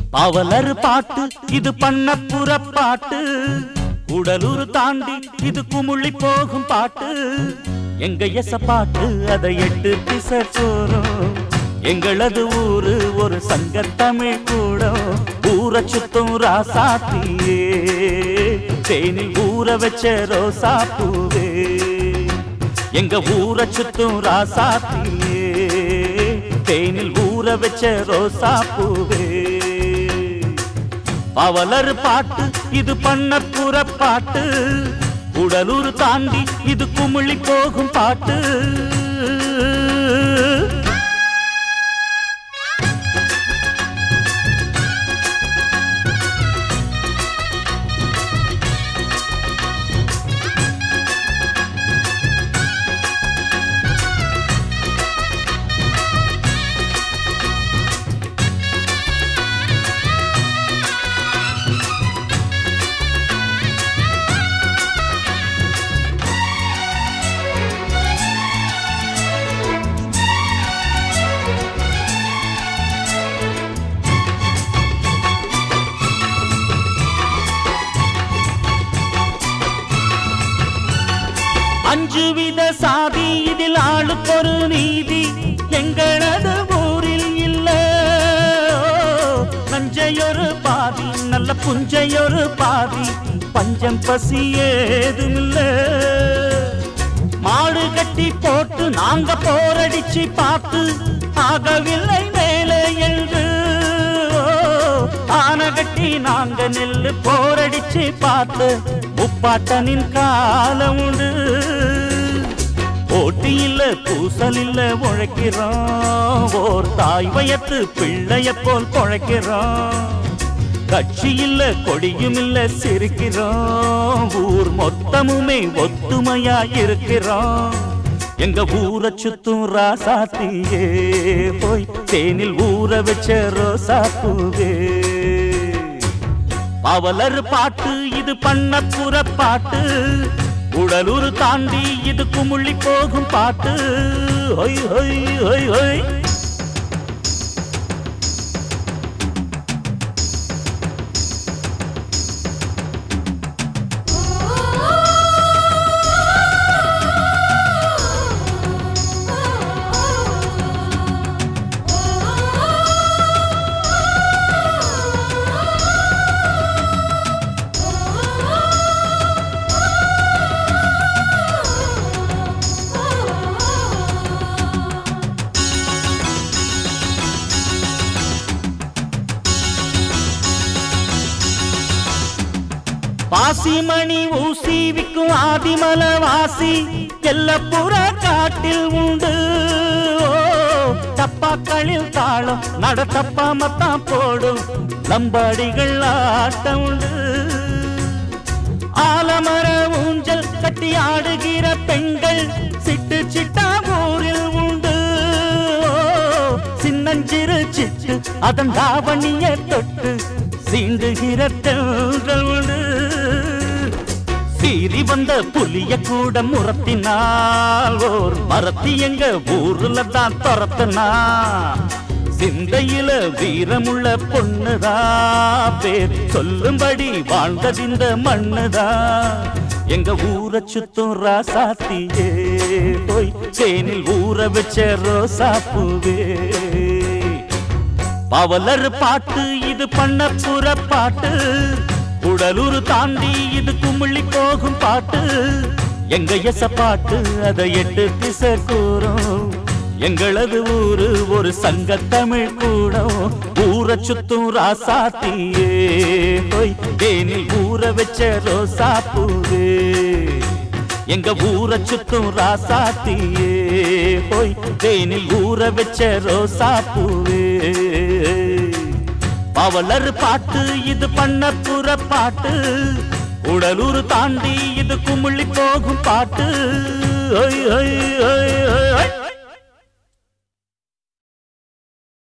பாவலர் பாட்டு இது பண்ணப்புற பாட்டு உடலூர் தாண்டி இது குமுள்ளி போகும் பாட்டு எங்க எச பாட்டு அதை எட்டு திசை போறோம் எங்களது ஊரு ஒரு சங்க தமிழ் கூட ஊர சுத்தும் ராசாத்தியே தேனில் ஊற வச்ச ரோசா பூவே எங்க ஊர சுத்தும் ராசாத்தியே தேனில் ஊற வச்ச ரோசா பூவே பவலர் பாட்டு இது பண்ணப்புற பாட்டு உடலூர் தாண்டி இது குமிழி போகும் பாட்டு அஞ்சு வித சாதி இதில் ஆளுக்கொரு நீதி எங்களது ஊரில் இல்ல நஞ்சையொரு பாதி நல்ல புஞ்சையொரு பாதி பஞ்சம் பசி ஏதுமில்ல மாடு கட்டி போட்டு நாங்க போரடிச்சு பார்த்து ஆகவில்லை மேலே என்று ஆன கட்டி நாங்க நெல்லு போரடிச்சு பார்த்து முப்பாட்டனின் காலம் உண்டு போட்டி இல்ல பூசல் இல்ல உழைக்கிறோம் ஓர் தாய் வயத்து பிள்ளைய போல் பொழைக்கிறோம் கட்சி இல்ல கொடியும் இல்ல சிரிக்கிறோம் ஊர் மொத்தமுமே ஒத்துமையா இருக்கிறோம் எங்க ஊரை சுத்தும் ராசாத்தியே போய் தேனில் ஊற வச்ச ரோசா பூவே பவலர் பாட்டு இது பண்ணப்புற பாட்டு உடலூர் தாண்டி இது குமுள்ளி போகும் பாட்டு ஹொய் ஹொய் ஹொய் ஹொய் பாசிமணி ஊசி விக்கும் ஆதிமல வாசி எல்லப்புற காட்டில் உண்டு ஓ, தப்பாக்களில் தாளம் நட தப்பாமத்தான் போடும் லம்பாடிகள் ஆட்டம் உண்டு ஆலமர ஊஞ்சல் கட்டி ஆடுகிற பெண்கள் சிட்டு சிட்டா ஊரில் உண்டு ஓ, சின்னஞ்சிறு சிட்டு அதன் தாவணிய தொட்டு சீண்டுகிற தென்றல் உண்டு சீறி வந்த புலிய கூட முறத்தினால் ஓர் மரத்தி எங்க ஊர்ல தான் துரத்துனா சிந்தையில வீரமுள்ள பொண்ணுதா பேர் சொல்லும்படி வாழ்ந்ததிந்த மண்ணுதா எங்க ஊரை சுத்தும் ராசாத்தியே போய் தேனில் ஊற வச்ச ரோசா பூவே பவலர் பாட்டு இது பண்ணப்புற பாட்டு உடலூர் தாண்டி இது குமிழி போகும் பாட்டு எங்க எச பாட்டு அதை எட்டு திசை கூறும் எங்களது ஊரு ஒரு சங்க தமிழ் கூடம் ஊரை சுத்தும் ராசாத்தியே போய் தேனில் ஊற வச்ச ரோசா பூவே எங்க ஊரை சுத்தும் ராசாத்தியே போய் தேனில் ஊற வச்ச ரோசா பூவே பவலர் பாட்டு இது பண்ணப்புற பாட்டு உடலூர் தாண்டி இது குமிழி போகும் பாட்டு ஐ ஐ ஐ ஐ ஐ